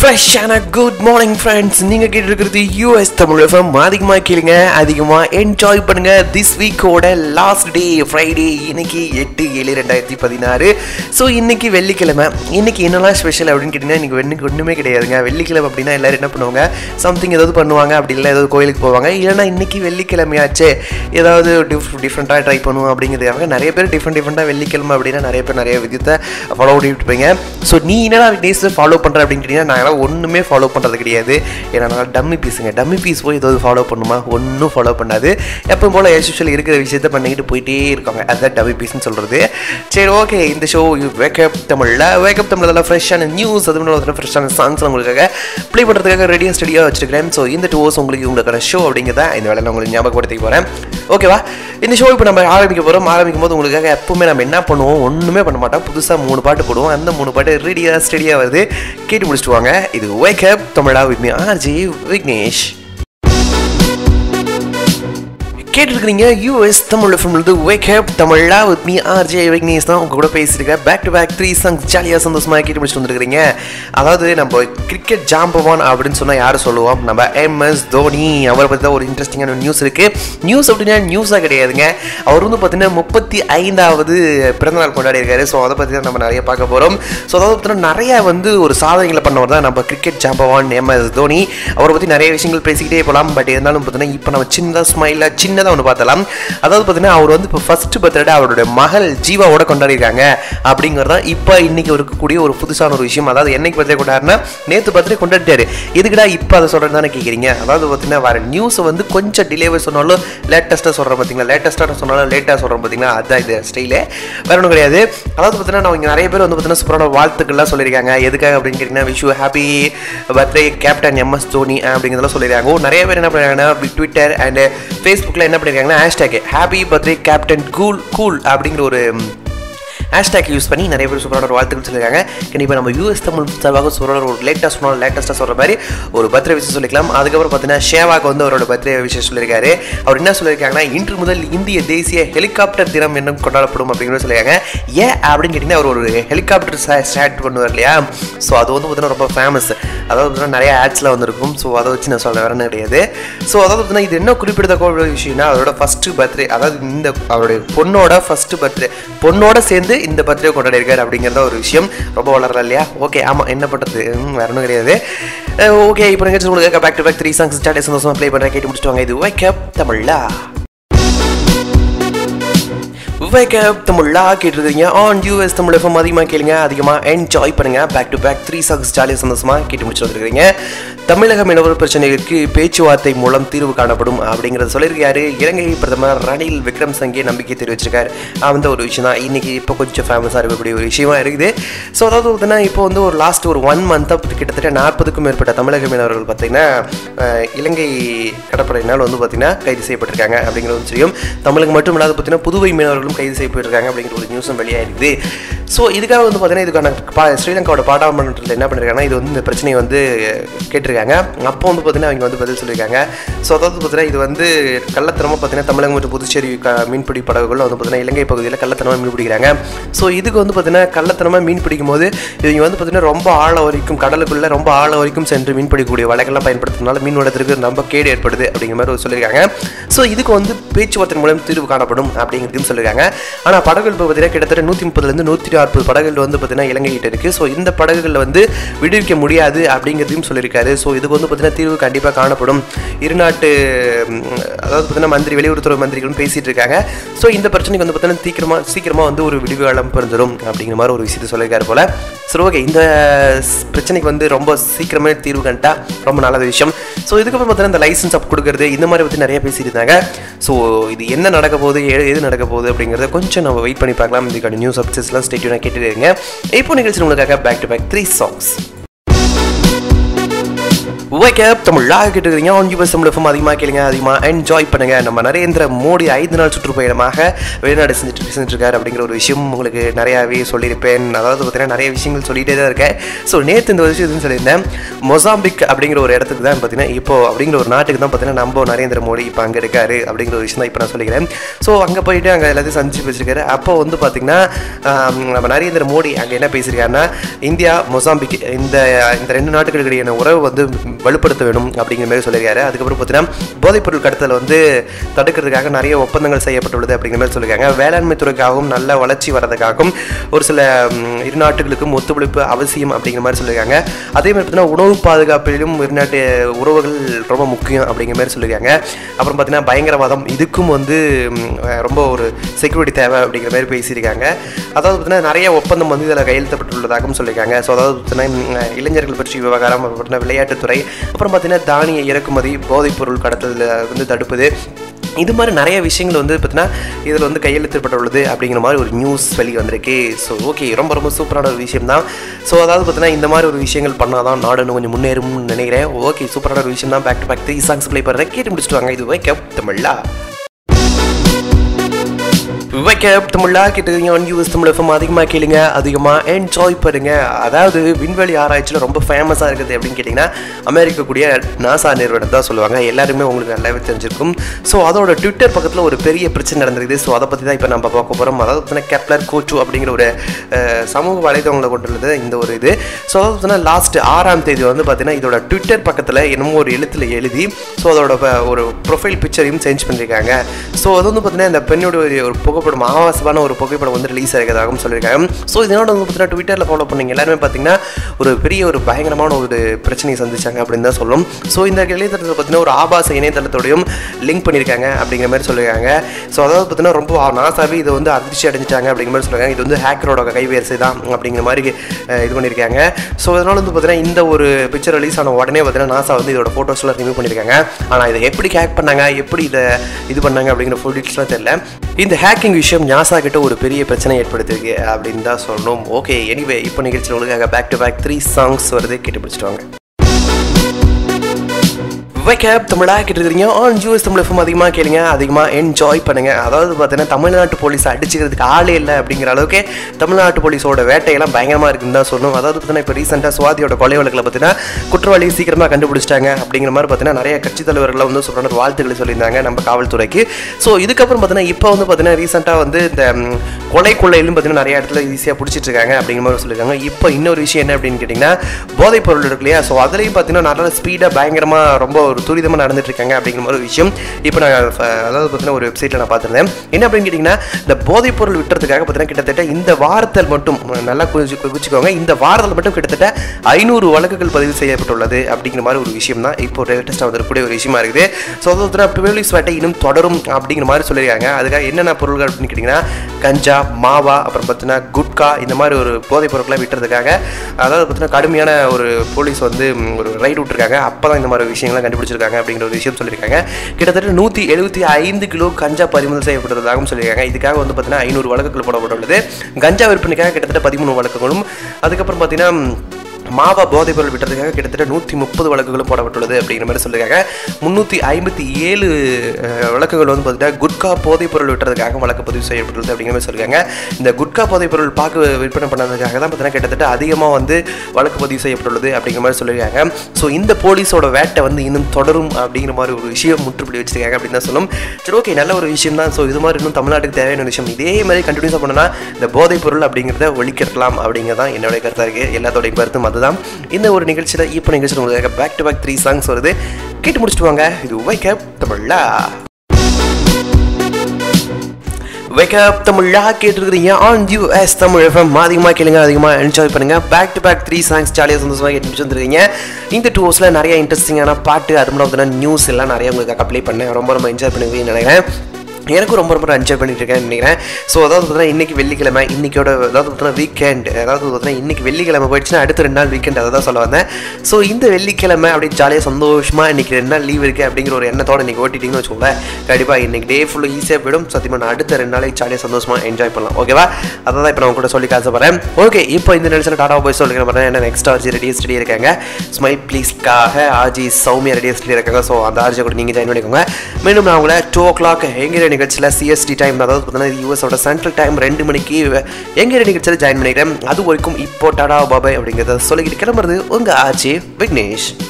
ஃப்ரெஷ்ஷான good morning friends நீங்கள் கேட்டு இருக்கிறது யூஎஸ் தமிழ் எஃப்எம் அதிகமாக கேளுங்க அதிகமாக என்ஜாய் பண்ணுங்க திஸ் வீக்கோட லாஸ்ட் டே ஃப்ரைடே இன்னைக்கு எட்டு ஏழு ரெண்டாயிரத்தி பதினாறு ஸோ இன்னைக்கு வெள்ளிக்கிழமை இன்னைக்கு என்னெல்லாம் ஸ்பெஷல் அப்படின்னு கேட்டிங்கன்னா இன்னைக்கு வெண்ணுக்கு ஒன்றுமே கிடையாதுங்க வெள்ளிக்கிழமை அப்படின்னா எல்லாரும் என்ன பண்ணுவாங்க சம்திங் ஏதாவது பண்ணுவாங்க அப்படி இல்லை ஏதாவது கோயிலுக்கு போவாங்க இல்லைன்னா இன்னைக்கு வெள்ளிக்கிழமையாச்சே ஏதாவது டிஃப் டிஃப்ரெண்ட்டாக ட்ரை பண்ணுவோம் அப்படிங்கிறதுக்காக நிறைய பேர் டிஃப்ரெண்ட் டிஃப்ரெண்ட்டாக வெள்ளிக்கிழமை அப்படின்னா நிறைய பேர் நிறைய விதத்தை ஃபாலோ பண்ணிட்டு இருப்பீங்க ஸோ நீ என்னடா டேஸ் ஃபாலோ பண்ணுற அப்படின்னு கேட்டிங்கன்னா நான் ஒன்றுமே ஃபாலோ பண்ணுறது கிடையாது ஏன்னா நான் டம்மி பீஸுங்க டம்மி பீஸ் போய் ஏதாவது ஃபாலோ பண்ணுமா ஒன்றும் ஃபாலோ பண்ணாது எப்பவும் போல் யூஸ்வல் இருக்கிற விஷயத்த பண்ணிக்கிட்டு போயிட்டே இருக்காங்க அதுதான் டம்மி பீஸ்னு சொல்கிறது சரி ஓகே இந்த ஷோ வேக்கப் தமிழில் வேக்கப் தமிழில் ஃப்ரெஷ்ஷான நியூஸ் அது மட்டும் ஃப்ரெஷ்ஷான சாங்ஸ் உங்களுக்காக ப்ளே பண்ணுறதுக்காக ரெடியாக ஸ்டடியாக வச்சிருக்கிறேன் ஸோ இந்த டூ ஹவர்ஸ் உங்களுக்கு உங்களுக்கான ஷோ அப்படிங்கிறத இந்த வேலை நான் உங்களுக்கு ஞாபகப்படுத்திக்க போகிறேன் ஓகேவா இந்த ஷோ இப்போ நம்ம ஆரம்பிக்க போகிறோம் ஆரம்பிக்கும் போது உங்களுக்காக எப்பவுமே நம்ம என்ன பண்ணுவோம் ஒன்றுமே பண்ண மாட்டோம் புதுசாக மூணு பாட்டு போடுவோம் அந்த மூணு பாட்டு ரெடியாக ஸ்டடியாக வருது கேட்டு முடிச்சுட்டு வாங்க இது wake up Tamizha with me RJ Vignesh கேட்டிருக்கிறீங்க யூஎஸ் தமிழ் ஃபிலிம்லேருந்து wake up Tamizha with me RJ Vignesh தான் உங்க கூட பேசியிருக்கேன் back to back three songs ஜாலியாக சந்தோஷமாக கேட்டு முடிச்சுட்டு வந்துருக்கிறீங்க அதாவது நம்ம கிரிக்கெட் ஜாம்பவான் அப்படின்னு சொன்னால் யார் சொல்லுவோம் நம்ம எம்எஸ் தோனி அவரை பற்றி தான் ஒரு இன்ட்ரெஸ்டிங்கான நியூஸ் இருக்குது நியூஸ் அப்படின்னா நியூஸாக கிடையாதுங்க அவர் வந்து பார்த்தீங்கன்னா முப்பத்தி ஐந்தாவது பிறந்தநாள் கொண்டாடி இருக்காரு ஸோ அதை பற்றி தான் நம்ம நிறைய பார்க்க போகிறோம் ஸோ அதாவது பார்த்தீங்கன்னா நிறைய வந்து ஒரு சாதனைகளை பண்ணவர் தான் நம்ம கிரிக்கெட் ஜாம்பவான் எம்எஸ் தோனி அவரை பற்றி நிறைய விஷயங்கள் பேசிக்கிட்டே போகலாம் பட் இருந்தாலும் பார்த்தீங்கன்னா இப்போ நம்ம சின்னதாக ஸ்மைலாக சின்னதாக ஒன்று பார்த்தலாம் அதாவது பார்த்தீங்கன்னா அவர் வந்து இப்போ ஃபர்ஸ்ட் பர்த்டே அவருடைய மகள் ஜீவாவோட கொண்டாடிருக்காங்க அப்படிங்கிறது தான் இப்போ இன்னைக்கு இருக்கக்கூடிய ஒரு புதுசான ஒரு விஷயம் அதாவது என்னைக்கு பர்த்டே கொண்டாடுனா நேற்று பர்த்டே கொண்டாடிட்டாரு எதுக்குடா இப்போ அதை சொல்கிறது தானே கேட்குறீங்க அதாவது பார்த்தீங்கன்னா வர நியூஸை வந்து கொஞ்சம் டிலேவே சொன்னாலும் லேட்டஸ்ட்டாக சொல்கிறேன் பார்த்தீங்களா லேட்டஸ்ட்டாக சொன்னாலும் லேட்டாக சொல்கிறேன் பார்த்தீங்களா அதுதான் இது ஸ்டைலு வேற ஒன்றும் கிடையாது அதாவது பார்த்தீங்கன்னா நான் இங்கே நிறைய பேர் வந்து பார்த்தீங்கன்னா சூப்பரான வாழ்த்துக்கள்லாம் சொல்லியிருக்காங்க எதுக்காக அப்படின்னு கேட்டிங்கன்னா wish happy birthday captain MS Dhoni அப்படிங்கிறதெல்லாம் சொல்லியிருக்காங்க ஓ, நிறைய பேர் என்ன பண்ணுறாங்கன்னா ட்விட்டர் அண்ட் ஃபேஸ்புக்கில் என்ன பண்ணியிருக்காங்கன்னா hashtag happy birthday captain cool cool அப்படிங்கிற ஒரு ஹேஷ்டேக் யூஸ் பண்ணி நிறைய பேர் சூப்பரான ஒரு வாழ்த்துக்கள் சொல்லியிருக்காங்க கண்டிப்பாக நம்ம யூஎஸ் தமிழ் சார்பாக சூப்பரான ஒரு லேட்டஸ்ட் சொன்னாலும் லேட்டஸ்ட்டாக சொல்கிற மாதிரி ஒரு பர்த்டே விஷயம் சொல்லிக்கலாம் அதுக்கப்புறம் பார்த்தீங்கன்னா ஷேவாக்கு வந்து அவரோட பர்த்டே விஷயம் சொல்லியிருக்காரு அவர் என்ன சொல்லியிருக்காங்கன்னா இன்று முதல் இந்திய தேசிய ஹெலிகாப்டர் தினம் என்னும் கொண்டாடப்படும் அப்படிங்கிற சொல்லியிருக்காங்க ஏன் அப்படின்னு கேட்டிங்கன்னா அவர் ஒரு ஹெலிகாப்டர் ஸ்டார்ட் பண்ணுவார் இல்லையா ஸோ அது வந்து பார்த்தீங்கன்னா ரொம்ப ஃபேமஸ் அதாவது பார்த்தீங்கன்னா நிறைய ஆட்ஸில் வந்திருக்கும் ஸோ அதை வச்சு நான் சொல்ல வரேன்னு கிடையாது ஸோ அதாவது பார்த்தீங்கன்னா இது என்ன குறிப்பிடத்தக்க ஒரு விஷயம்னா அவரோட ஃபஸ்ட்டு பர்த்டே அதாவது இந்த அவருடைய பொண்ணோட ஃபஸ்ட்டு பர்த்டே பொண்ணோட சேர்ந்து இந்த பர்த்டே கொண்டாடி இருக்காரு அப்படிங்கிறத ஒரு விஷயம் ரொம்ப வளரல இல்லையா ஓகே ஆமாம் என்ன பண்ணுறது ம், வேற ஒன்றும் கிடையாது ஓகே இப்போ நீங்கள் உங்களுக்கு back to back three songs start சந்தோஷமாக ப்ளே பண்ணுறேன் கேட்டு முடிச்சுட்டு வாங்க இது வைக்கப் தமிழா வேக்கப் தமிழா கேட்டுருக்கீங்க ஆன் யூஎஸ் தமிழ் எஃப்எம் அதிகமாக கேளுங்க அதிகமாக என்ஜாய் பண்ணுங்க back to back three songs ஜாலியாக சந்தோஷமாக கேட்டு முடிச்சு வந்துருக்கீங்க தமிழக மீனவர் பிரச்சனைகளுக்கு பேச்சுவார்த்தை மூலம் தீர்வு காணப்படும் அப்படிங்கிறத சொல்லியிருக்காரு இலங்கை பிரதமர் ரணில் விக்ரம் சங்கே நம்பிக்கை தெரிவிச்சிருக்காரு அந்த ஒரு விஷயம் தான் இன்னைக்கு இப்போ கொஞ்சம் ஃபேமஸாக இருக்கக்கூடிய ஒரு விஷயமா இருக்குது ஸோ அதாவது பார்த்தீங்கன்னா இப்போ வந்து ஒரு லாஸ்ட் ஒரு ஒன் மந்த்தாக கிட்டத்தட்ட நாற்பதுக்கும் மேற்பட்ட தமிழக மீனவர்கள் பார்த்தீங்கன்னா அஹ், இலங்கை கடற்படையினால் வந்து பார்த்தீங்கன்னா கைது செய்யப்பட்டிருக்காங்க அப்படிங்கிற ஒரு விஷயம் தமிழகம் மட்டும் இல்லாத பார்த்தீங்கன்னா புதுவை மீனவர்களும் கைது செய்யப்பட்டிருக்காங்க அப்படிங்கிற ஒரு நியூஸும் வெளியாயிருக்குது ஸோ இதுக்காக வந்து பார்த்தீங்கன்னா இதுக்கான பா ஸ்ரீலங்காவோட பாராளுமன்றத்தில் என்ன பண்ணியிருக்காங்கன்னா இது வந்து இந்த பிரச்சனையை வந்து கேட்டிருக்காங்க அப்போ வந்து பார்த்தீங்கன்னா அவங்க வந்து பதில் சொல்லியிருக்காங்க ஸோ அதாவது பார்த்தீங்கன்னா இது வந்து கள்ளத்தனமாக பார்த்தீங்கன்னா தமிழகம் மற்றும் புதுச்சேரி க மீன்பிடி படகுகள் வந்து பார்த்தீங்கன்னா இலங்கை பகுதியில் கள்ளத்தனமாக மீன் பிடிக்கிறாங்க ஸோ இதுக்கு வந்து பார்த்தீங்கன்னா கள்ளத்தனமாக மீன் பிடிக்கும் போது இவங்க வந்து பார்த்தீங்கன்னா ரொம்ப ஆழ வரைக்கும் கடலுக்குள்ளே ரொம்ப ஆழ வரைக்கும் சென்று மீன் பிடிக்கக்கூடிய வலைகள்லாம் பயன்படுத்துறதுனால மீன் வளத்திற்கு ரொம்ப கேடு ஏற்படுது அப்படிங்கிற மாதிரி ஒரு சொல்லியிருக்காங்க ஸோ இதுக்கு வந்து பேச்சுவார்த்தை மூலம் தீர்வு காணப்படும் அப்படிங்கிறதையும் சொல்லியிருக்காங்க ஆனால் படகுகள் இப்போ பார்த்தீங்கன்னா கிட்டத்தட்ட நூற்றி முப்பதுலேருந்து நூற்றி நாற்பது படகுகள் வந்து பார்த்தீங்கன்னா இலங்கை கிட்ட இருக்குது ஸோ இந்த படகுகளில் வந்து விடுவிக்க முடியாது அப்படிங்கிறதையும் சொல்லியிருக்காரு ஸோ இதுக்கு வந்து பார்த்தீங்கன்னா தீர்வு கண்டிப்பாக காணப்படும் இருநாட்டு ம், அதாவது பார்த்தீங்கன்னா மந்திரி வெளியுறவுத்துறை மந்திரிகளும் பேசிட்டு இருக்காங்க ஸோ இந்த பிரச்சனைக்கு வந்து பார்த்தீங்கன்னா சீக்கிரமாக சீக்கிரமாக வந்து ஒரு விடிவு காலம் பிறந்துடும் அப்படிங்கிற மாதிரி ஒரு விஷயத்தை சொல்லியிருக்காரு போல சரி ஓகே இந்த ஸ்- பிரச்சனைக்கு வந்து ரொம்ப சீக்கிரமே தீர்வு கண்டா ரொம்ப நல்ல விஷயம் ஸோ இதுக்கப்புறம் பார்த்தீங்கன்னா இந்த லைசன்ஸ் அப் கொடுக்குறது இந்த மாதிரி பற்றி நிறைய பேசியிருந்தாங்க ஸோ இது என்ன நடக்க போகுது எ- எது நடக்க போகுது அப்படிங்கிறத கொஞ்சம் நம்ம வெயிட் பண்ணி பார்க்கலாம் இதுக்கான நியூஸ் அப்டேட்ஸ்லாம் ஸ்டேட்யூனாக கேட்டுட்டு இருங்க இப்போ நிகழ்ச்சி உங்களுக்காக back to back three songs wake up தமிழாக கேட்டுக்கிறீங்க ஆன் யூஎஸ் தமிழ் எஃப்எம் அதிகமாக கேளுங்க அதிகமாக என்ஜாய் பண்ணுங்க நம்ம நரேந்திர மோடி ஐந்து நாள் சுற்றுப்பயணமாக வெளிநாடு செஞ்சுட்டு செஞ்சுட்டு இருக்காரு அப்படிங்கிற ஒரு விஷயம் உங்களுக்கு நிறையாவே சொல்லியிருப்பேன் அதாவது பார்த்தீங்கன்னா நிறைய விஷயங்கள் சொல்லிகிட்டே தான் இருக்கேன் ஸோ நேற்று இந்த விஷயம் எதுன்னு சொல்லியிருந்தேன் மொசாம்பிக் அப்படிங்கிற ஒரு இடத்துக்கு தான் பார்த்தீங்கன்னா இப்போ அப்படிங்கிற ஒரு நாட்டுக்கு தான் பார்த்தீங்கன்னா நம்ம நரேந்திர மோடி இப்போ அங்கே இருக்காரு அப்படிங்கிற ஒரு விஷயம் தான் இப்போ நான் சொல்லிக்கிறேன் ஸோ அங்கே போயிட்டு அங்கே எல்லாத்தையும் சந்திச்சு வச்சிருக்காரு அப்போ வந்து பார்த்தீங்கன்னா ஆம், நம்ம நரேந்திர மோடி அங்கே என்ன பேசியிருக்காருன்னா இந்தியா மொசாம்பிக் இந்த இந்த ரெண்டு நாட்டுகளுக்கு இடையான உறவு வந்து வலுப்படுத்த வேணும் அப்படிங்கிற மாதிரி சொல்லியிருக்காரு அதுக்கப்புறம் பார்த்தீங்கன்னா போதைப்பொருள் கடத்தல் வந்து தடுக்கிறதுக்காக நிறைய ஒப்பந்தங்கள் செய்யப்பட்டுள்ளது அப்படிங்கிற மாதிரி சொல்லியிருக்காங்க வேளாண்மை துறைக்காகவும் நல்ல வளர்ச்சி வர்றதுக்காகவும் ஒரு சில ம், இரு நாட்டுகளுக்கும் ஒத்துழைப்பு அவசியம் அப்படிங்கிற மாதிரி சொல்லியிருக்காங்க அதே மாதிரி பார்த்தீங்கன்னா உணவு பாதுகாப்பிலும் இரு நாட்டு உறவுகள் ரொம்ப முக்கியம் அப்படிங்கிற மாதிரி சொல்லியிருக்காங்க அப்புறம் பார்த்தீங்கன்னா பயங்கரவாதம் இதுக்கும் வந்து ம், ரொம்ப ஒரு செக்யூரிட்டி தேவை அப்படிங்கிற மாதிரி பேசியிருக்காங்க அதாவது பார்த்தீங்கன்னா நிறைய ஒப்பந்தம் வந்து இதில் கையெழுத்தப்பட்டுள்ளதாகவும் சொல்லியிருக்காங்க ஸோ அதாவது பார்த்தீங்கன்னா ம், இளைஞர்கள் பற்றி விவகாரம் அப்புறம் பார்த்தீங்கன்னா விளையாட்டுத்துறை அப்புறம் பார்த்தீங்கன்னா தானிய இறக்குமதி போதைப்பொருள் கடத்தல் வந்து தடுப்பது இது மாதிரி நிறைய விஷயங்கள் வந்து பார்த்தீங்கன்னா இதில் வந்து கையெழுத்திடப்பட்டுள்ளது அப்படிங்கிற மாதிரி ஒரு நியூஸ் வெளியே வந்திருக்கு ஸோ ஓகே ரொம்ப ரொம்ப சூப்பரான ஒரு விஷயம் தான் ஸோ அதாவது பார்த்தீங்கன்னா இந்த மாதிரி ஒரு விஷயங்கள் பண்ணால் தான் நாடு இன்னும் கொஞ்சம் முன்னேறும்னு நினைக்கிறேன் ஓகே சூப்பரான ஒரு விஷயம் தான் back to back three songs play பண்ணுறேன் கேட்டு முடிச்சுட்டு வாங்க இது வைக்க தமிழா வைக்கப் தமிழா கேட்டுருக்கீங்க ஒன் யூஎஸ் தமிழ் எஃப்எம் அதிகமாக கேளுங்க அதிகமாக என்ஜாய் பண்ணுங்க அதாவது விண்வெளி ஆராய்ச்சியில் ரொம்ப ஃபேமஸாக இருக்குது அப்படின்னு கேட்டிங்கன்னா அமெரிக்க கூடிய நாசா நிறுவனம் தான் சொல்லுவாங்க எல்லாருமே உங்களுக்கு நல்லாவே தெரிஞ்சிருக்கும் ஸோ அதோட ட்விட்டர் பக்கத்தில் ஒரு பெரிய பிரச்சனை நடந்திருக்குது ஸோ அதை பற்றி தான் இப்போ நம்ம பார்க்க போகிறோம் அதாவது பார்த்தீங்கன்னா கெப்லர் கோச்சு அப்படிங்கிற ஒரு அஹ், சமூக வலைதளங்களை கொண்டுள்ளது இந்த ஒரு இது ஸோ அதாவது பார்த்தீங்கன்னா லாஸ்ட் ஆறாம் தேதி வந்து பார்த்தீங்கன்னா இதோட ட்விட்டர் பக்கத்தில் என்னமோ ஒரு எழுத்தில் எழுதி ஸோ அதோட ப- ஒரு ப்ரொஃபைல் பிக்சரையும் சேஞ்ச் பண்ணியிருக்காங்க ஸோ அது வந்து பார்த்தீங்கன்னா இந்த பெண்ணோட ஒரு ஒரு புகைப்படம் ஆபாசமான ஒரு புகைப்படம் வந்து ரிலீஸ் ஆகிறதாகவும் சொல்லியிருக்காங்க ஸோ இதனோட வந்து பார்த்தீங்கன்னா ட்விட்டரில் ஃபாலோ பண்ணீங்க எல்லாருமே பார்த்தீங்கன்னா ஒரு பெரிய ஒரு பயங்கரமான ஒரு பிரச்சனையை சந்திச்சாங்க அப்படின்னு தான் சொல்லும் ஸோ இந்த இணையதளத்தில் பார்த்தீங்கன்னா ஒரு ஆபாச இணையதளத்தோடையும் லிங்க் பண்ணியிருக்காங்க அப்படிங்கிற மாதிரி சொல்லியிருக்காங்க ஸோ அதாவது பார்த்தீங்கன்னா ரொம்ப நாசாவே இதை வந்து அதிர்ச்சி அடைஞ்சிட்டாங்க அப்படிங்கிற மாதிரி சொல்லுவாங்க இது வந்து ஹேக்கரோட கைவேர்சை தான் அப்படிங்கிற மாதிரி அஹ், இது பண்ணியிருக்காங்க ஸோ அதனால வந்து பார்த்தீங்கன்னா இந்த ஒரு பிக்சர் ரிலீஸ் ஆன உடனே பார்த்தீங்கன்னா நாசா வந்து இதோட ஃபோட்டோஸ்லாம் ரிமூவ் பண்ணியிருக்காங்க ஆனால் இதை எப்படி ஹேக் பண்ணாங்க எப்படி இதை இது பண்ணாங்க அப்படிங்கிற ஃபுல் டீட்டெயில்ஸ்லாம் தெரியல இந்த ஹேக்கிங் விஷயம் நாசா கிட்ட ஒரு பெரிய பிரச்சனை ஏற்படுத்திருக்கு அப்படின்னு தான் சொல்லணும் ஓகே எனிவே இப்போ நிகழ்ச்சியில் உங்களுக்காக back to back three songs வருது கேட்டு பிடிச்சிட்டு வாங்க வைக்கப் தமிழாக கேட்டுருக்கீங்க ஆன் ஜூஎஸ் தமிழ் எஃப்எம் அதிகமாக கேளுங்க அதிகமாக என்ஜாய் பண்ணுங்க அதாவது பார்த்தீங்கன்னா தமிழ்நாட்டு போலீஸ் அடிச்சுக்கிறதுக்கு ஆளே இல்லை அப்படிங்கிற அளவுக்கு தமிழ்நாட்டு போலீஸோட வேட்டையெல்லாம் பயங்கரமாக இருக்குன்னு தான் சொல்லணும் அதாவது பார்த்தீங்கன்னா இப்போ ரீசெண்டாக சுவாதியோட கொலை வழக்கில் பார்த்தீங்கன்னா குற்றவாளி சீக்கிரமாக கண்டுபிடிச்சிட்டாங்க அப்படிங்கிற மாதிரி பார்த்தீங்கன்னா நிறைய கட்சி தலைவர்கள் வந்து சொல்கிற வாழ்த்துக்களை சொல்லியிருந்தாங்க நம்ம காவல்துறைக்கு ஸோ இதுக்கப்புறம் பார்த்தீங்கன்னா இப்போ வந்து பார்த்தீங்கன்னா ரீசெண்டாக வந்து இந்த ம், கொலை கொள்ளையிலும் பார்த்தீங்கன்னா நிறைய இடத்துல ஈஸியாக பிடிச்சிட்டு இருக்காங்க அப்படிங்கிற மாதிரி சொல்லியிருக்காங்க இப்போ இன்னொரு விஷயம் என்ன அப்படின்னு கேட்டிங்கன்னா போதைப் பொருள் இருக்கு இல்லையா ஸோ அதுலேயும் பார்த்தீங்கன்னா நல்ல ஸ்பீடாக பயங்கரமாக ரொம்ப ஒரு துரிதமாக நடந்துட்டு இருக்காங்க அப்படிங்கிற மாதிரி ஒரு விஷயம் இப்போ நான் அஹ், அதாவது பார்த்தீங்கன்னா ஒரு வெப்சைட்டில் நான் பார்த்துருந்தேன் என்ன அப்படின்னு கேட்டிங்கன்னா இந்த போதைப் பொருள் விட்டுறதுக்காக பார்த்தீங்கன்னா கிட்டத்தட்ட இந்த வாரத்தில் மட்டும் நல்லா குறிச்சு குறிச்சிக்கோங்க இந்த வாரத்தில் மட்டும் கிட்டத்தட்ட ஐநூறு வழக்குகள் பதிவு செய்யப்பட்டுள்ளது அப்படிங்கிற மாதிரி ஒரு விஷயம் தான் இப்போ லேட்டஸ்ட்டாக வந்திருக்கக்கூடிய ஒரு விஷயமா இருக்குது ஸோ அது பார்த்தீங்கன்னா போலீஸ் வேட்டை இன்னும் தொடரும் அப்படிங்கிற மாதிரி சொல்லியிருக்காங்க அதுக்காக என்னென்ன பொருள்கள் அப்படின்னு கேட்டிங்கன்னா கஞ்சா மாவா அப்புறம் பார்த்தீங்கன்னா குட்கா இந்த மாதிரி ஒரு போதைப் பொருட்களை விட்டுறதுக்காக அதாவது பார்த்தீங்கன்னா கடுமையான ஒரு போலீஸ் வந்து ம், ஒரு ரைடு விட்டுருக்காங்க அப்போ தான் இந்த மாதிரி விஷயங்கள்லாம் கண்டுபிடிச்சிருக்காங்க அப்படிங்கிற ஒரு விஷயம் சொல்லியிருக்காங்க கிட்டத்தட்ட நூற்றி எழுபத்தி ஐந்து கிலோ கஞ்சா பறிமுதல் செய்யப்பட்டதாகவும் சொல்லியிருக்காங்க இதுக்காக வந்து பார்த்தீங்கன்னா ஐநூறு வழக்குகள் போடப்பட்டுள்ளது கஞ்சா விற்பனைக்காக கிட்டத்தட்ட பதிமூணு வழக்குகளும் அதுக்கப்புறம் பார்த்தீங்கன்னா ம், மாவா போதைப் பொருள் விட்டதுக்காக கிட்டத்தட்ட நூற்றி முப்பது வழக்குகளும் போடப்பட்டுள்ளது அப்படிங்கிற மாதிரி சொல்லியிருக்காங்க முந்நூற்றி ஐம்பத்தி ஏழு அஹ், வழக்குகள் வந்து பார்த்தீங்கன்னா குட்கா போதைப் பொருள் விட்டுறதுக்காக வழக்கு பதிவு செய்யப்பட்டுள்ளது அப்படிங்கிற மாதிரி சொல்லியிருக்காங்க இந்த குட்கா போதைப் பொருள் பாக்கு விற்பனை பண்ணதுக்காக தான் பார்த்தீங்கன்னா கிட்டத்தட்ட அதிகமாக வந்து வழக்கு பதிவு செய்யப்பட்டுள்ளது அப்படிங்கிற மாதிரி சொல்லியிருக்காங்க ஸோ இந்த போலீஸோட வேட்டை வந்து இன்னும் தொடரும் அப்படிங்கிற மாதிரி ஒரு விஷயம் முற்றுப்புள்ளி வச்சிருக்காங்க அப்படின்னு தான் சொல்லும் சரி ஓகே நல்ல ஒரு விஷயம் தான் ஸோ இது மாதிரி இன்னும் தமிழ்நாட்டுக்கு தேவையான விஷயம் இதே மாதிரி கண்டினியூஸாக பண்ணனா இந்த போதைப் பொருள் அப்படிங்கிறத ஒழிக்கலாம் அப்படிங்கிறதான் என்னுடைய கருத்தாக இருக்குது எல்லாத்தோடைய கருத்தும் அதுதான் இந்த ஒரு நிகழ்ச்சியில் இப்போ நிகழ்ச்சியில் உங்களுக்கு back to back three songs வருது கேட்டு முடிச்சுட்டு வாங்க இது வைக்க தமிழா வேக்கப் தமிழா கேட்டுருக்கிறீங்க on U S Tamil FM அதிகமாக கேளுங்க அதிகமாக என்ஜாய் பண்ணுங்க back to back three songs ஜாலியாக சந்தோஷமாக கேட்டு வந்துருக்கீங்க இந்த டூ ஹவர்ஸில் நிறைய இன்ட்ரெஸ்டிங்கான பாட்டு அது மட்டும் நியூஸ் எல்லாம் நிறைய உங்களுக்கு அப்ளை பண்ணேன் ரொம்ப ரொம்ப என்ஜாய் பண்ணுவீங்கன்னு நினைக்கிறேன் எனக்கும் ரொம்ப ரொம்ப என்ஜாய் பண்ணிட்டு இருக்கேன்னு நினைக்கிறேன் ஸோ அதாவது பார்த்தீங்கன்னா இன்னைக்கு வெள்ளிக்கிழமை இன்னைக்கோட அதாவது பார்த்தீங்கன்னா வீக்கெண்ட் அதாவது பார்த்தீங்கன்னா இன்னைக்கு வெள்ளிக்கிழமை போயிடுச்சுன்னா அடுத்த ரெண்டு நாள் வீக்கெண்ட் அதை தான் சொல்ல வந்தேன் ஸோ இந்த வெள்ளிக்கிழமை அப்படியே ஜாலியாக சந்தோஷமாக இன்னைக்கு ரெண்டு நாள் லீவ் இருக்குது அப்படிங்கிற ஒரு எண்ணத்தோட இன்னைக்கு ஓட்டிட்டீங்கன்னு வச்சுக்கோங்களேன் கண்டிப்பாக இன்னைக்கு டே ஃபுல்லாக ஈஸியாக போயிடும் சத்தியமாக நான் அடுத்த ரெண்டு நாளைக்கு ஜாலியாக சந்தோஷமாக என்ஜாய் பண்ணலாம் ஓகேவா அதை தான் இப்போ நான் கூட சொல்லி காசப்படுறேன் ஓகே இப்போ இந்த நிமிஷம் டாடா போய் சொல்லிக்கிறேன் பாருங்க என்ன நெக்ஸ்ட் ஆர்ஜி ரெடி ஸ்டடி இருக்காங்க ஸ்மைல் ப்ளீஸ்க்காக ஆர்ஜி சௌமியா ரெடி ஸ்டடி இருக்காங்க ஸோ அந்த ஆர்ஜி கூட நீங்கள் ஜாயின் பண்ணிக்கோங்க மீண்டும் நான் உங்களை டூ ஓ கிளாக் எங்கிற நிகழ்ச்சியில் சிஎஸ்டி டைம் அதாவது பார்த்தீங்கன்னா யூஎஸோட சென்ட்ரல் டைம் ரெண்டு மணிக்கு எங்கிற நிகழ்ச்சியில் ஜாயின் பண்ணிக்கிறேன் அது வரைக்கும் இப்போ டாடா பாபாய் அப்படிங்கிறத சொல்லிக்கிட்டு கிளம்புறது உங்கள் ஆர்ஜி விக்னேஷ்